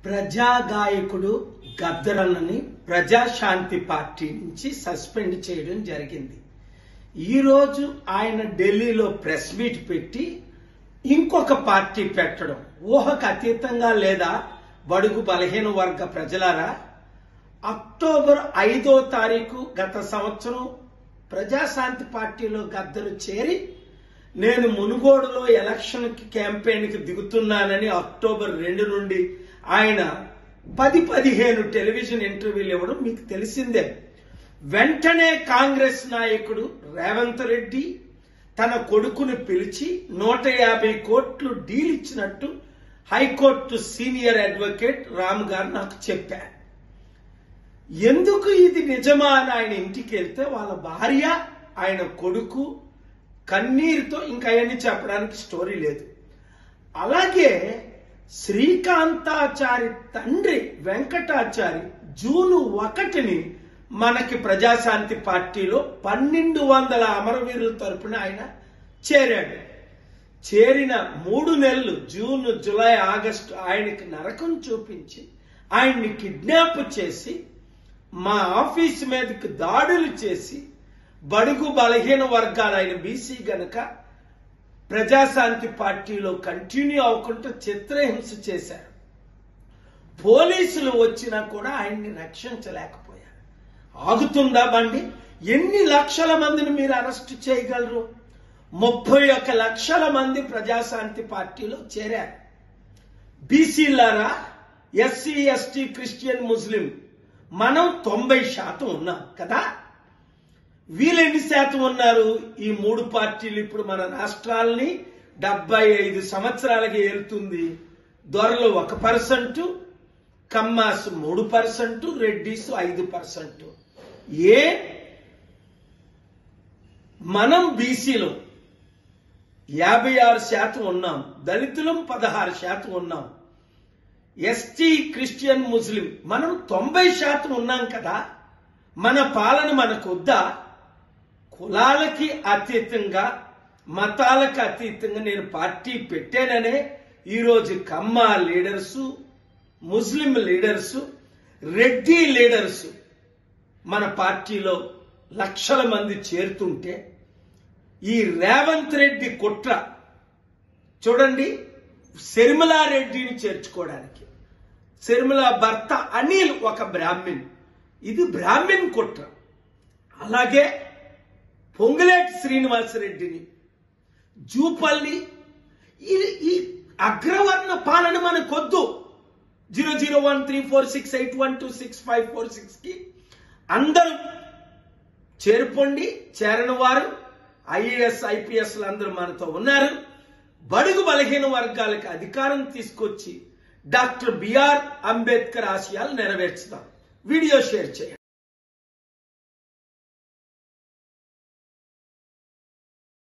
ప్రజాగాయకుడు గద్దరన్నని ప్రజాశాంతి పార్టీ నుంచి సస్పెండ్ చేయడం జరిగింది ఈరోజు ఆయన ఢిల్లీలో ప్రెస్ మీట్ పెట్టి ఇంకొక పార్టీ పెట్టడం ఊహకు అతీతంగా లేదా బడుగు బలహీన వర్గ ప్రజలారా అక్టోబర్ ఐదో తారీఖు గత సంవత్సరం ప్రజాశాంతి పార్టీలో గద్దరు చేరి నేను మునుగోడులో ఎలక్షన్ క్యాంపెయిన్ కి దిగుతున్నానని అక్టోబర్ రెండు నుండి ఆయన పది పదిహేను టెలివిజన్ ఇంటర్వ్యూలు ఇవ్వడం మీకు తెలిసిందే వెంటనే కాంగ్రెస్ నాయకుడు రేవంత్ రెడ్డి తన కొడుకును పిలిచి నూట యాభై కోట్లు డీల్ ఇచ్చినట్టు హైకోర్టు సీనియర్ అడ్వకేట్ రామ్ గారు నాకు చెప్పారు ఎందుకు ఇది నిజమా అని ఆయన ఇంటికి వెళ్తే వాళ్ళ భార్య ఆయన కొడుకు కన్నీరుతో ఇంకా అవన్నీ చెప్పడానికి స్టోరీ లేదు అలాగే శ్రీకాంతాచారి తండ్రి వెంకటాచారి జూను ఒకటిని మనకి ప్రజాశాంతి పార్టీలో పన్నెండు వందల అమరవీరుల తరపున ఆయన చేరాడు చేరిన మూడు నెలలు జూన్ జూలై ఆగస్టు ఆయనకి నరకం చూపించి ఆయన్ని కిడ్నాప్ చేసి మా ఆఫీస్ మీదకి దాడులు చేసి బడుగు బలహీన వర్గాలు ఆయన బీసీ గనక ప్రజాశాంతి పార్టీలో కంటిన్యూ అవ్వకుండా చిత్రహింస చేశారు పోలీసులు వచ్చినా కూడా ఆయన్ని రక్షించలేకపోయారు ఆగుతుందా బండి ఎన్ని లక్షల మందిని మీరు అరెస్ట్ చేయగలరు ముప్పై ఒక లక్షల మంది ప్రజాశాంతి పార్టీలో చేరారు బీసీలారా ఎస్సీ ఎస్టీ క్రిస్టియన్ ముస్లిం మనం తొంభై శాతం ఉన్నాం కదా వీళ్ళు ఎన్ని శాతం ఉన్నారు ఈ మూడు పార్టీలు ఇప్పుడు మన రాష్ట్రాలని డెబ్బై ఐదు సంవత్సరాలకి వెళ్తుంది దొరలు ఒక పర్సెంట్ కమ్మాస్ మూడు పర్సెంట్ రెడ్డిస్ ఐదు పర్సెంట్ ఏ మనం బీసీలో యాభై ఆరు శాతం ఉన్నాం దళితులం పదహారు శాతం ఉన్నాం ఎస్టీ క్రిస్టియన్ ముస్లిం మనం తొంభై శాతం ఉన్నాం కదా మన పాలన మనకు వద్దా కులాలకి అతీతంగా మతాలకు అతీతంగా నేను పార్టీ పెట్టాననే ఈరోజు Kamma leaders Muslim leaders Reddy leaders మన పార్టీలో లక్షల మంది చేరుతుంటే ఈ రేవంత్ రెడ్డి కుట్ర చూడండి శర్మిలారెడ్డిని చేర్చుకోవడానికి శర్మిల భర్త అనిల్ ఒక బ్రాహ్మిన్ ఇది బ్రాహ్మిన్ కుట్ర అలాగే పొంగులేటి శ్రీనివాసరెడ్డిని జూపల్లి ఈ- ఈ అగ్రవర్ణ పాలన మనకొద్దు zero zero one three four six eight one two six five four six కి అందరూ చేరుకోండి చేరని వారు ఐఏఎస్ ఐపీఎస్ అందరూ మనతో ఉన్నారు బడుగు బలహీన వర్గాలకు అధికారం తీసుకొచ్చి డాక్టర్ బిఆర్ అంబేద్కర్ ఆశయాలు నెరవేర్చుదాం వీడియో షేర్ చేయండి